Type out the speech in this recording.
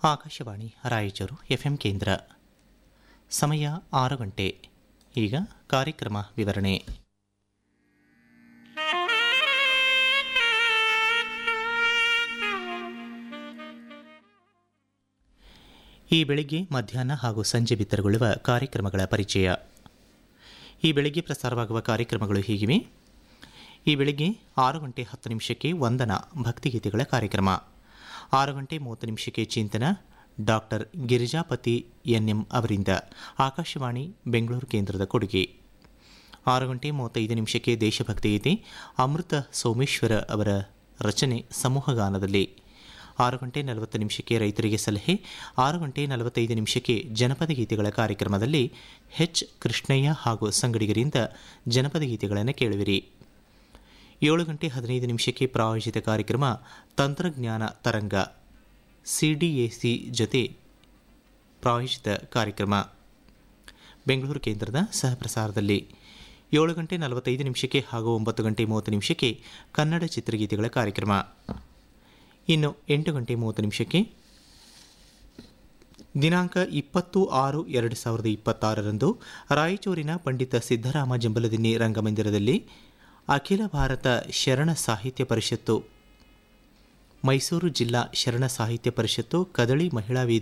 Akashvani Raichur FM ಕೇಂದ್ರ ಸಮಯ ಆರು ಗಂಟೆ ಈಗ ಕಾರ್ಯಕ್ರಮ ವಿವರಣೆ ಈ ಬೆಳಿಗ್ಗೆ ಮಧ್ಯಾಹ್ನ ಹಾಗೂ ಸಂಜೆ ಬಿತ್ತರಗೊಳ್ಳುವ ಕಾರ್ಯಕ್ರಮಗಳ ಪರಿಚಯ ಈ ಬೆಳಿಗ್ಗೆ ಪ್ರಸಾರವಾಗುವ ಕಾರ್ಯಕ್ರಮಗಳು ಹೀಗಿವೆ ಈ ಬೆಳಿಗ್ಗೆ ಆರು ಗಂಟೆ ಹತ್ತು ನಿಮಿಷಕ್ಕೆ ವಂದನ ಭಕ್ತಿಗೀತೆಗಳ ಕಾರ್ಯಕ್ರಮ ಆರು ಗಂಟೆ ಮೂವತ್ತು ನಿಮಿಷಕ್ಕೆ ಚಿಂತನ ಡಾಕ್ಟರ್ ಗಿರಿಜಾಪತಿ ಎನ್ಎಂ ಅವರಿಂದ ಆಕಾಶವಾಣಿ ಬೆಂಗಳೂರು ಕೇಂದ್ರದ ಕೊಡುಗೆ ಆರು ಗಂಟೆ ಮೂವತ್ತೈದು ನಿಮಿಷಕ್ಕೆ ದೇಶಭಕ್ತಿ ಗೀತೆ ಅಮೃತ ಸೋಮೇಶ್ವರ ಅವರ ರಚನೆ ಸಮೂಹಗಾನದಲ್ಲಿ ಆರು ಗಂಟೆ ನಲವತ್ತು ನಿಮಿಷಕ್ಕೆ ರೈತರಿಗೆ ಸಲಹೆ ಆರು ಗಂಟೆ ನಲವತ್ತೈದು ನಿಮಿಷಕ್ಕೆ ಜನಪದ ಗೀತೆಗಳ ಕಾರ್ಯಕ್ರಮದಲ್ಲಿ ಎಚ್ ಕೃಷ್ಣಯ್ಯ ಹಾಗೂ ಸಂಗಡಿಗರಿಂದ ಜನಪದ ಗೀತೆಗಳನ್ನು ಕೇಳುವಿರಿ ಏಳು ಗಂಟೆ ಹದಿನೈದು ನಿಮಿಷಕ್ಕೆ ಪ್ರಾಯೋಜಿತ ಕಾರ್ಯಕ್ರಮ ತಂತ್ರಜ್ಞಾನ ತರಂಗ ಸಿಡಿಎಸಿ ಜೊತೆ ಪ್ರಾಯೋಜಿತ ಕಾರ್ಯಕ್ರಮ ಬೆಂಗಳೂರು ಕೇಂದ್ರದ ಸಹಪ್ರಸಾರದಲ್ಲಿ ಏಳು ಗಂಟೆ ನಲವತ್ತೈದು ನಿಮಿಷಕ್ಕೆ ಹಾಗೂ ಒಂಬತ್ತು ಗಂಟೆ ಮೂವತ್ತು ನಿಮಿಷಕ್ಕೆ ಕನ್ನಡ ಚಿತ್ರಗೀತೆಗಳ ಕಾರ್ಯಕ್ರಮ ಇನ್ನು ಎಂಟು ಗಂಟೆ ಮೂವತ್ತು ನಿಮಿಷಕ್ಕೆ ದಿನಾಂಕ ಇಪ್ಪತ್ತು ಆರು ಎರಡು ಸಾವಿರದ ಇಪ್ಪತ್ತಾರರಂದು ರಾಯಚೂರಿನ ಪಂಡಿತ ಸಿದ್ದರಾಮ ಜಂಬಲದಿನ್ನಿ ರಂಗಮಂದಿರದಲ್ಲಿ ಅಖಿಲ ಭಾರತ ಶರಣ ಸಾಹಿತ್ಯ ಪರಿಷತ್ತು ಮೈಸೂರು ಜಿಲ್ಲಾ ಶರಣ ಸಾಹಿತ್ಯ ಪರಿಷತ್ತು ಕದಳಿ ಮಹಿಳಾ ವೇದಿಕೆ